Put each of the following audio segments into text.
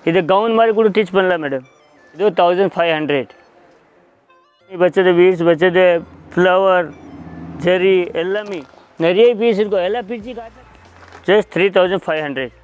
இது கவுன் மாதிரி கூட டீச் பண்ணலாம் மேடம் இது தௌசண்ட் ஃபைவ் ஹண்ட்ரட் வச்சது வீட்ஸ் வச்சது ஃப்ளவர் ஜெரி எல்லாமே நிறைய பீஸ் இருக்கும் எல்லா பீஸும் காட்டு just three thousand five hundred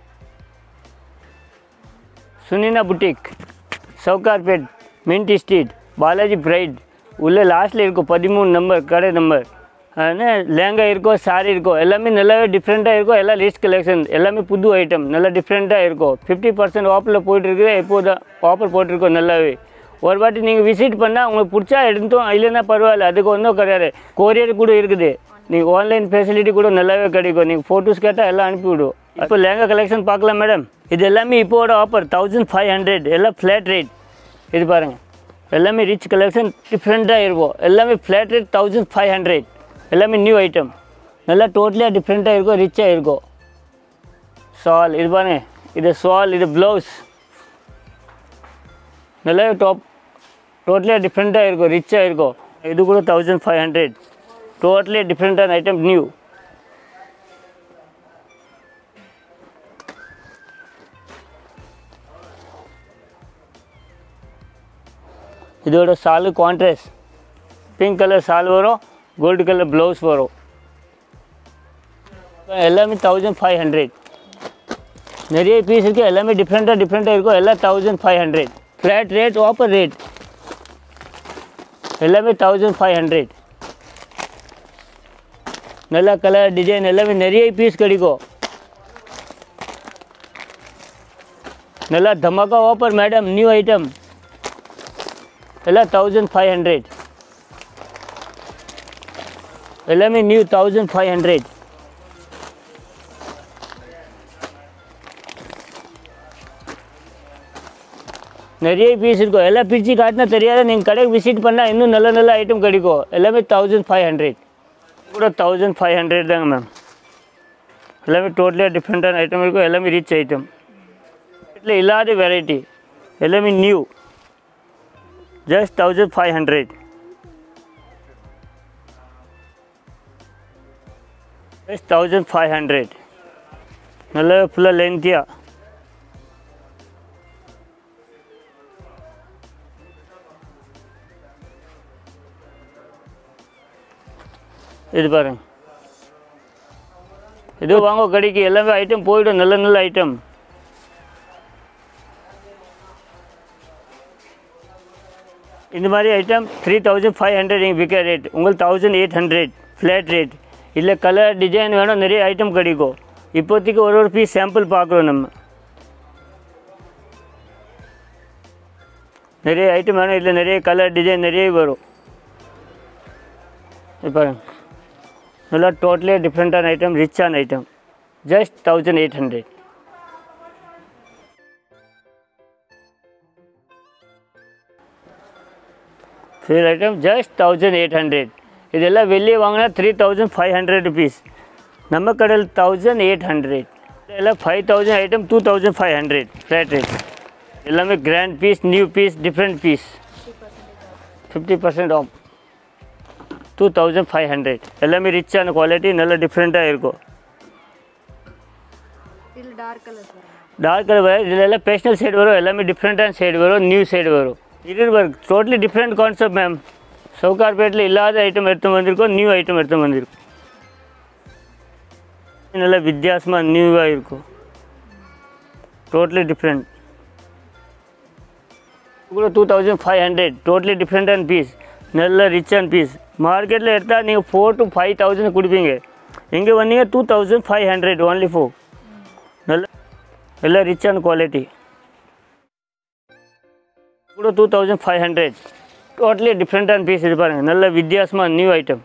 சுனினா boutique Sowcarpet mint street Balaji pride உள்ள லாஸ்ட்டில் இருக்கும் பதிமூணு நம்பர் கடை நம்பர் ஆனால் லேங்கா இருக்கும் சாரி இருக்கும் எல்லாமே நல்லாவே டிஃப்ரெண்ட்டாக இருக்கும் எல்லாம் லிஸ்ட் கலெக்ஷன் எல்லாமே புது ஐட்டம் நல்லா டிஃப்ரெண்ட்டாக இருக்கும் ஃபிஃப்டி பர்சன்ட் ஆஃபரில் போயிட்டு இருக்குது எப்போது ஆஃபர் போட்டிருக்கோம் நல்லாவே ஒரு வாட்டி நீங்கள் விசிட் பண்ணால் உங்களுக்கு பிடிச்சா எடுத்தோம் இல்லைன்னா பரவாயில்ல அதுக்கு ஒன்றும் கிடையாது கொரியர் கூட இருக்குது நீங்கள் ஆன்லைன் ஃபெசிலிட்டி கூட நல்லாவே கிடைக்கும் நீங்கள் ஃபோட்டோஸ் கேட்டால் எல்லாம் அனுப்பிவிடும் இப்போ லேங்கா கலெக்ஷன் பார்க்கலாம் மேடம் இது எல்லாமே இப்போட ஆஃபர் தௌசண்ட் ஃபைவ் ஹண்ட்ரட் எல்லாம் ஃப்ளாட் ரேட் இது பாருங்கள் எல்லாமே ரிச் கலெக்ஷன் டிஃப்ரெண்ட்டாக இருக்கும் எல்லாமே flat rate thousand five hundred எல்லாமே நியூ ஐட்டம் நல்லா டோட்டலியாக டிஃப்ரெண்ட்டாக இருக்கும் ரிச்சாக இருக்கும் ஷால் இது பாருங்க இது ஷால் இது ப்ளவுஸ் நல்லா டாப் டோட்டலியாக டிஃப்ரெண்ட்டாக இருக்கும் ரிச்சாக இருக்கும் இது கூட தௌசண்ட் ஃபைவ் ஹண்ட்ரட் டோட்டலி டிஃப்ரெண்ட்டான ஐட்டம் நியூ இதோட சாலு கான்ட்ராஸ்ட் பிங்க் கலர் சால் வரும் கோல்டு கலர் ப்ளவுஸ் வரும் எல்லாமே தௌசண்ட் ஃபைவ் ஹண்ட்ரட் நிறைய பீஸ் இருக்குது எல்லாமே டிஃப்ரெண்ட்டாக டிஃப்ரெண்ட்டாக இருக்கும் எல்லாம் thousand five hundred flat rate offer rate எல்லாமே தௌசண்ட் ஃபைவ் ஹண்ட்ரட் நல்ல கலர் டிசைன் எல்லாமே நிறைய பீஸ் கிடைக்கும் நல்லா தமாக்கா ஆஃபர் மேடம் நியூ ஐட்டம் எல்லாம் தௌசண்ட் ஃபைவ் ஹண்ட்ரட் எல்லாமே நியூ தௌசண்ட் ஃபைவ் ஹண்ட்ரட் நிறைய பீஸ் இருக்கும் எல்லாம் பிரித்து காட்டினா தெரியாத நீங்கள் கடைக்கு விசிட் பண்ணால் இன்னும் நல்ல நல்ல ஐட்டம் கிடைக்கும் எல்லாமே தௌசண்ட் ஃபைவ் ஹண்ட்ரட் கூட தௌசண்ட் ஃபைவ் ஹண்ட்ரட் தாங்க மேம் எல்லாமே டோட்டலியாக டிஃப்ரெண்ட்டான ஐட்டம் இருக்கும் எல்லாமே ரிச் ஐட்டம் வீட்டில் இல்லாத வெரைட்டி எல்லாமே new just thousand five hundred just thousand five hundred நல்ல ஃபுல்லாக லென்த்தியாக இது பாருங்க இது வாங்க கடைக்கு எல்லாமே ஐட்டம் போயிடும் நல்ல நல்ல ஐட்டம் இந்த மாதிரி item three thousand five hundred எங்கள் விற்க ரேட் உங்களுக்கு thousand eight hundred flat rate இல்லை கலர் டிசைன் வேணும் நிறைய ஐட்டம் கிடைக்கும் இப்போதைக்கு ஒரு ஒரு பீஸ் சாம்பிள் பார்க்குறோம் நம்ம நிறைய ஐட்டம் வேணும் இல்லை நிறைய கலர் டிசைன் நிறைய வரும் இது பாருங்க நல்லா டோட்டலி டிஃப்ரெண்ட்டான ஐட்டம் ரிச்சான item just thousand eight hundred feel item just thousand eight hundred இதெல்லாம் வெளியே வாங்கினா three thousand five hundred rupees நம்ம கடையில் தௌசண்ட் எயிட் ஹண்ட்ரட் இதெல்லாம் five thousand item two thousand five hundred flat rate எல்லாமே grand piece new piece different piece fifty percent off two thousand five hundred எல்லாமே ரிச்சான quality நல்ல டிஃப்ரெண்ட்டாக இருக்கும் இதில் டார்க் கலர்ஸ் வரும் டார்க் கலர் வரும் இதில் எல்லாம் பேஷனல் சைடு வரும் எல்லாமே டிஃப்ரெண்ட்டான சைடு வரும் நியூ சைடு வரும் இது work totally different concept ma'am சவுகார்பேட்டில் இல்லாத ஐட்டம் எடுத்து வந்திருக்கோம் நியூ ஐட்டம் எடுத்து வந்திருக்கோம் நல்ல வித்தியாசமாக நியூவாக இருக்கும் டோட்டலி டிஃப்ரெண்ட் கூட two thousand five hundred totally டிஃப்ரெண்டான பீஸ் நல்ல ரிச்சான பீஸ் மார்க்கெட்டில் எடுத்தால் நீங்கள் ஃபோர் டு ஃபைவ் தௌசண்ட் கொடுப்பீங்க இங்கே வந்தீங்க two thousand five hundred only for நல்ல ಎಲ್ಲ ರಿಚ್ ಆ್ಯಂಡ್ ಕ್ವಾಲಿಟಿ கூட two thousand five hundred totally டிஃப்ரெண்ட்டான பீஸ் இது பாருங்கள் நல்ல வித்தியாசமாக நியூ ஐட்டம்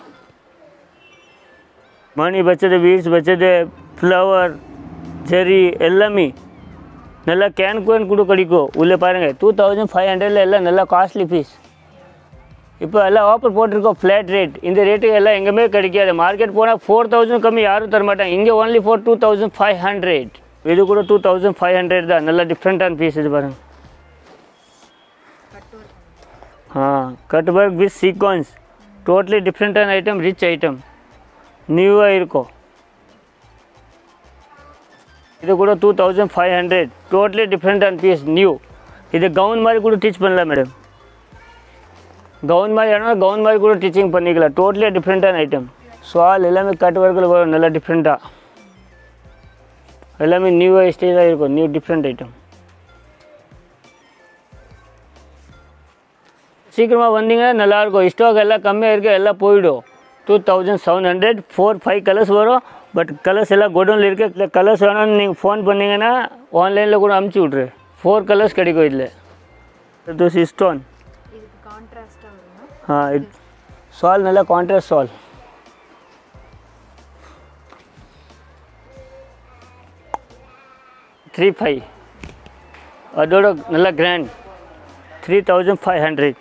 மணி வச்சது வீட்ஸ் வச்சது ஃப்ளவர் செரி எல்லாமே நல்லா கேன் கேன் கூட கிடைக்கும் உள்ளே பாருங்கள் டூ தௌசண்ட் ஃபைவ் ஹண்ட்ரடில் எல்லாம் நல்லா காஸ்ட்லி பீஸ் இப்போ எல்லாம் ஆஃபர் போட்டிருக்கோம் ஃப்ளாட் ரேட் இந்த ரேட்டுக்கு எல்லாம் எங்கேயுமே கிடைக்காது மார்க்கெட் போனால் ஃபோர் தௌசண்ட் கம்மி யாரும் தர மாட்டாங்க இங்கே only for two thousand five hundred இது கூட டூ தௌசண்ட் ஃபைவ் ஹண்ட்ரட் தான் நல்லா டிஃப்ரெண்ட்டான பீஸ் இது பாருங்க ஆ cut work with sequins totally டிஃப்ரெண்ட்டான ஐட்டம் ரிச் ஐட்டம் நியூவாக இருக்கும் இது கூட two thousand five hundred totally டிஃப்ரெண்டான பீஸ் நியூ இது கவுன் மாதிரி கூட டீச் பண்ணலாம் மேடம் கவுன் மாதிரி வேணால் கவுன் மாதிரி கூட டீச்சிங் பண்ணிக்கலாம் டோட்டலி டிஃப்ரெண்ட்டான ஐட்டம் ஷால் எல்லாமே கட் ஒர்க்கில் வரும் நல்லா டிஃப்ரெண்ட்டாக எல்லாமே நியூவாக ஸ்டைலாக இருக்கும் நியூ டிஃப்ரெண்ட் ஐட்டம் சீக்கிரமாக வந்தீங்கன்னா நல்லாயிருக்கும் ஸ்டாக் எல்லாம் கம்மியாக இருக்குது எல்லாம் போயிடும் two thousand seven hundred four five colours வரும் பட் கலர்ஸ் எல்லாம் குடோனில் இருக்குது இல்லை கலர்ஸ் வேணும்னு நீங்கள் ஃபோன் பண்ணிங்கன்னா ஆன்லைனில் கூட அமுச்சு விட்ரு ஃபோர் கலர்ஸ் கிடைக்கும் இதில் தோஸ் ஸ்டோன் இதுக்கு கான்ட்ராஸ்டாக வருமா ஆ இது சால் நல்லா கான்ட்ராஸ்ட் சால் த்ரீ ஃபைவ் அதோட நல்லா grand three thousand five hundred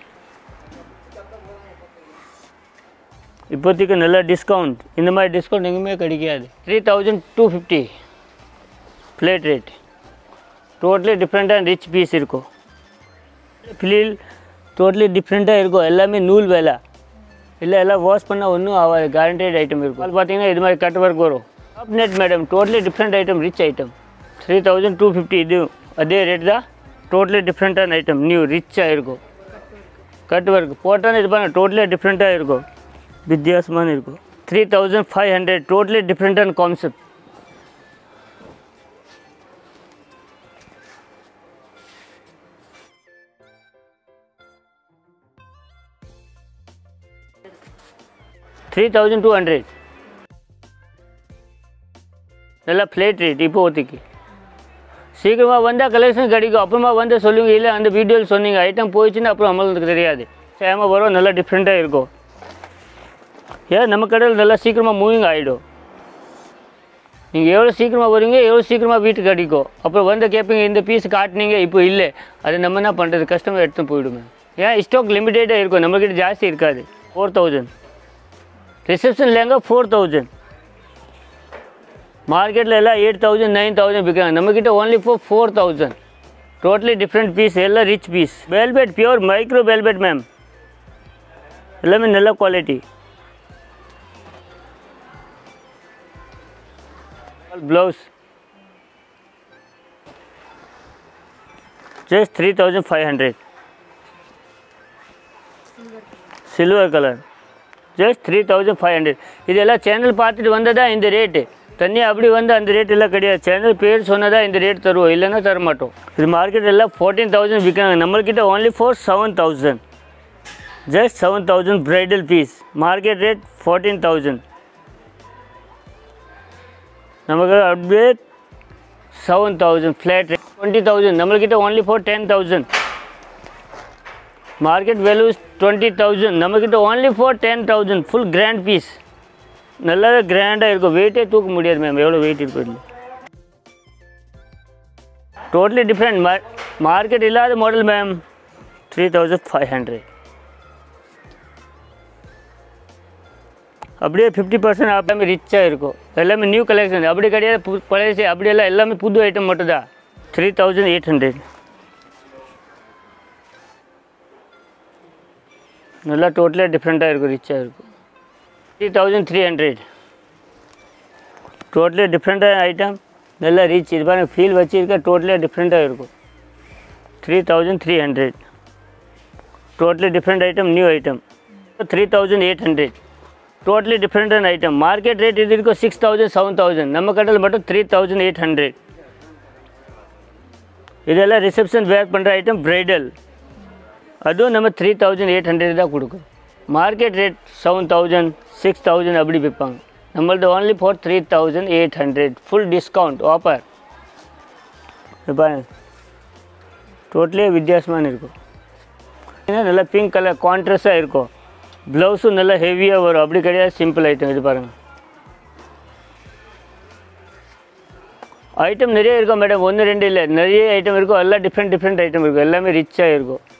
இப்போதைக்கு நல்ல டிஸ்கவுண்ட் இந்த மாதிரி டிஸ்கவுண்ட் எங்கேயுமே கிடைக்காது three thousand two fifty flat rate totally டிஃப்ரெண்ட்டாக ரிச் பீஸ் இருக்கும் ஃபிலில் டோட்டலி டிஃப்ரெண்ட்டாக இருக்கும் எல்லாமே நூல் வேலை இல்லை எல்லாம் வாஷ் பண்ணால் ஒன்றும் ஆகாது கேரண்டட் ஐட்டம் இருக்கும் அது பார்த்தீங்கன்னா இது மாதிரி கட் ஒர்க் வரும் top net madam totally different item rich item three thousand two fifty இது அதே ரேட் தான் டோட்டலி டிஃப்ரெண்ட்டான ஐட்டம் நியூ ரிச்சாக இருக்கும் கட் ஒர்க் போட்டால் இது பண்ண டோட்டலி டிஃப்ரெண்ட்டாக இருக்கும் வித்தியாசமான இருக்கும் three thousand five hundred totally டிஃப்ரெண்ட்டான concept three thousand two hundred நல்லா பிளேட் ரேட் இப்போதைக்கு சீக்கிரமாக வந்தால் கலெக்ஷன் கிடைக்கும் அப்புறமா வந்து சொல்லுங்க இல்லை அந்த வீடியோவில் சொன்னீங்க ஐட்டம் போயிடுச்சுன்னா அப்புறம் நம்மளுக்கு தெரியாது சேம வரும் நல்லா டிஃப்ரெண்ட்டாக இருக்கும் ஏன் நம்ம கடையில் நல்லா சீக்கிரமாக மூவிங் ஆகிடும் நீங்கள் எவ்வளோ சீக்கிரமாக வருவீங்க எவ்வளோ சீக்கிரமாக வீட்டுக்கு கிடைக்கும் அப்புறம் வந்து கேட்பீங்க இந்த பீஸ் காட்டினீங்க இப்போ இல்லை அது நம்ம என்ன பண்ணுறது கஸ்டமர் எடுத்து போயிடுமே ஏன் ஸ்டாக் லிமிட்டடாக இருக்கும் நம்மக்கிட்ட ஜாஸ்தி இருக்காது four thousand reception lehenga four thousand மார்க்கெட்டில் எல்லாம் எயிட் தௌசண்ட் நைன் தௌசண்ட் விற்கிறாங்க நம்மக்கிட்ட only four four thousand totally different piece எல்லாம் rich piece velvet pure micro velvet ma'am எல்லாமே நல்ல quality blouse just three thousand five hundred silver colour just three thousand five hundred இதெல்லாம் channel பார்த்துட்டு வந்ததா இந்த rate தனியாக அப்படி வந்து அந்த ரேட் எல்லாம் கிடையாது சேனல் பேர் சொன்னதா இந்த ரேட் தருவோம் இல்லைன்னா தர மாட்டோம் இது மார்க்கெட் எல்லாம் ஃபோர்டீன் தௌசண்ட் விற்கிறாங்க நம்மள்கிட்ட only four seven thousand just seven thousand bridal piece market rate fourteen thousand நமக்கு அப்படியே seven thousand flat rate twenty thousand நம்மள்கிட்ட only four ten thousand market value twenty thousand நம்மக்கிட்ட only for ten thousand full grand piece நல்லாவே கிராண்டாக இருக்கும் வெயிட்டே தூக்க முடியாது ma'am எவ்வளோ வெயிட் இருக்கும் இதில் டோட்டலி டிஃப்ரெண்ட் மா மார்க்கெட் இல்லாத model ma'am three thousand five hundred அப்படியே ஃபிஃப்டி பர்சன்ட் எல்லாமே ரிச்சாக இருக்கும் எல்லாமே நியூ கலெக்ஷன் அப்படி கிடையாது பு பழைய அப்படியெல்லாம் எல்லாமே புது ஐட்டம் மட்டும்தான் த்ரீ தௌசண்ட் எயிட் ஹண்ட்ரட் நல்லா டோட்டலாக டிஃப்ரெண்ட்டாக இருக்கும் ரிச்சாக இருக்கும் three thousand three hundred totally டிஃப்ரெண்ட்டான ஐட்டம் நல்லா ரீச் இது பாருங்க ஃபீல் வச்சுருக்க டோட்டலாக டிஃப்ரெண்ட்டாக இருக்கும் three thousand three hundred totally different item new item three thousand eight hundred totally டிஃப்ரெண்டான ஐட்டம் மார்க்கெட் ரேட் இது இருக்கும் சிக்ஸ் தௌசண்ட் செவன் தௌசண்ட் நம்ம கடையில் மட்டும் த்ரீ தௌசண்ட் எயிட் ஹண்ட்ரட் இதெல்லாம் ரிசப்ஷன் வேர் பண்ணுற ஐட்டம் ப்ரைடல் அதுவும் நம்ம த்ரீ தௌசண்ட் எயிட் ஹண்ட்ரட் தான் கொடுக்கும் market rate seven thousand six thousand அப்படி விற்பாங்க நம்மள்ட்ட only for three thousand eight hundred full discount offer இப்போ டோட்டலே வித்தியாசமான இருக்கும் ஏன்னா நல்லா பிங்க் கலர் கான்ட்ரஸ்டாக இருக்கும் ப்ளவுஸும் நல்லா ஹெவியாக வரும் அப்படி கிடையாது சிம்பிள் ஐட்டம் இது பாருங்கள் ஐட்டம் நிறைய இருக்கும் மேடம் ஒன்று ரெண்டு இல்லை நிறைய ஐட்டம் இருக்கும் எல்லாம் டிஃப்ரெண்ட் டிஃப்ரெண்ட் ஐட்டம் இருக்கும் எல்லாமே ரிச்சாக இருக்கும்